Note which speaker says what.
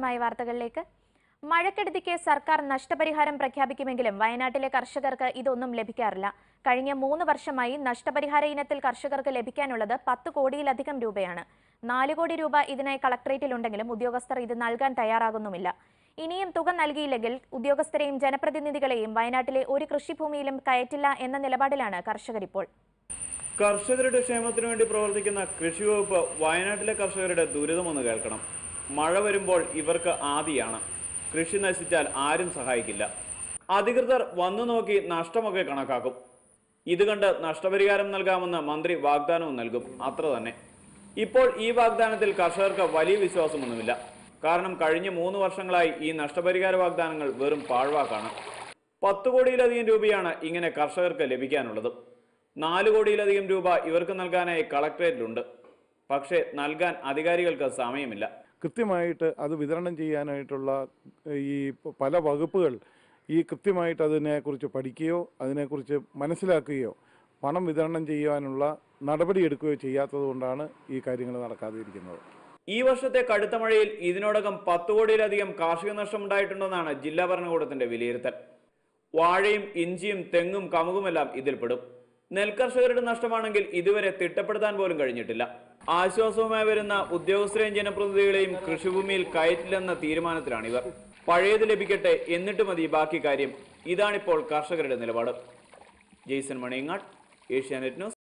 Speaker 1: മായ വാർത്തകളിലേക്ക് മഴക്കെടുതിക്ക് സർക്കാർ നഷ്ടപരിഹാരം പ്രഖ്യാപിക്കുമെങ്കിലും വയനാട്ടിലെ കർഷകർക്ക് ഇതൊന്നും ലഭിക്കാറില്ല കഴിഞ്ഞ മൂന്ന് വർഷമായി നഷ്ടപരിഹാര ഇനത്തിൽ കർഷകർക്ക് ലഭിക്കാനുള്ളത് പത്ത് കോടിയിലധികം രൂപയാണ് നാല് കോടി രൂപ ഇതിനായി കളക്ടറേറ്റിലുണ്ടെങ്കിലും ഉദ്യോഗസ്ഥർ ഇത് നൽകാൻ തയ്യാറാകുന്നുമില്ല ഇനിയും തുക നൽകിയില്ലെങ്കിൽ ഉദ്യോഗസ്ഥരെയും ജനപ്രതിനിധികളെയും വയനാട്ടിലെ ഒരു കൃഷിഭൂമിയിലും കയറ്റില്ല എന്ന നിലപാടിലാണ് കർഷകർ ഇപ്പോൾ
Speaker 2: കർഷകരുടെ ക്ഷേമത്തിനു വേണ്ടി പ്രവർത്തിക്കുന്ന കൃഷി വകുപ്പ് വയനാട്ടിലെ കർഷകരുടെ ദുരിതമൊന്ന് കേൾക്കണം മഴ വരുമ്പോൾ ഇവർക്ക് ആദിയാണ് കൃഷി നശിച്ചാൽ ആരും സഹായിക്കില്ല അധികൃതർ വന്നു നോക്കി നഷ്ടമൊക്കെ കണക്കാക്കും ഇത് കണ്ട് നഷ്ടപരിഹാരം നൽകാമെന്ന് മന്ത്രി വാഗ്ദാനവും നൽകും അത്ര തന്നെ ഇപ്പോൾ ഈ വാഗ്ദാനത്തിൽ കർഷകർക്ക് വലിയ വിശ്വാസമൊന്നുമില്ല കാരണം കഴിഞ്ഞ മൂന്ന് വർഷങ്ങളായി ഈ നഷ്ടപരിഹാര വാഗ്ദാനങ്ങൾ വെറും പാഴ്വാക്കാണ് പത്ത് കോടിയിലധികം രൂപയാണ് ഇങ്ങനെ കർഷകർക്ക് ലഭിക്കാനുള്ളത് നാല് കോടിയിലധികം രൂപ ഇവർക്ക് നൽകാനായി കളക്ടറേറ്റിലുണ്ട് പക്ഷേ നൽകാൻ അധികാരികൾക്ക് സമയമില്ല
Speaker 3: കൃത്യമായിട്ട് അത് വിതരണം ചെയ്യാനായിട്ടുള്ള ഈ പല വകുപ്പുകൾ ഈ കൃത്യമായിട്ട് അതിനെക്കുറിച്ച് പഠിക്കുകയോ അതിനെക്കുറിച്ച് മനസ്സിലാക്കുകയോ പണം വിതരണം ചെയ്യാനുള്ള നടപടിയെടുക്കുകയോ ചെയ്യാത്തത് കൊണ്ടാണ് ഈ കാര്യങ്ങൾ നടക്കാതിരിക്കുന്നത്
Speaker 2: ഈ വർഷത്തെ കടുത്ത മഴയിൽ ഇതിനോടകം പത്ത് കോടിയിലധികം കാർഷിക നഷ്ടമുണ്ടായിട്ടുണ്ടെന്നാണ് ജില്ലാ ഭരണകൂടത്തിന്റെ വിലയിരുത്തൽ വാഴയും ഇഞ്ചിയും തെങ്ങും കമുകുമെല്ലാം ഇതിൽപ്പെടും നെൽകർഷകരുടെ നഷ്ടമാണെങ്കിൽ ഇതുവരെ തിട്ടപ്പെടുത്താൻ പോലും കഴിഞ്ഞിട്ടില്ല ആശ്വാസവുമായി വരുന്ന ഉദ്യോഗസ്ഥരെയും ജനപ്രതിനിധികളെയും കൃഷിഭൂമിയിൽ കയറ്റില്ലെന്ന തീരുമാനത്തിലാണിവർ പഴയത് ലഭിക്കട്ടെ എന്നിട്ട് മതി ബാക്കി കാര്യം ഇതാണിപ്പോൾ കർഷകരുടെ നിലപാട് ജെയ്സൺ മണിയങ്ങാട് ഏഷ്യാനെറ്റ് ന്യൂസ്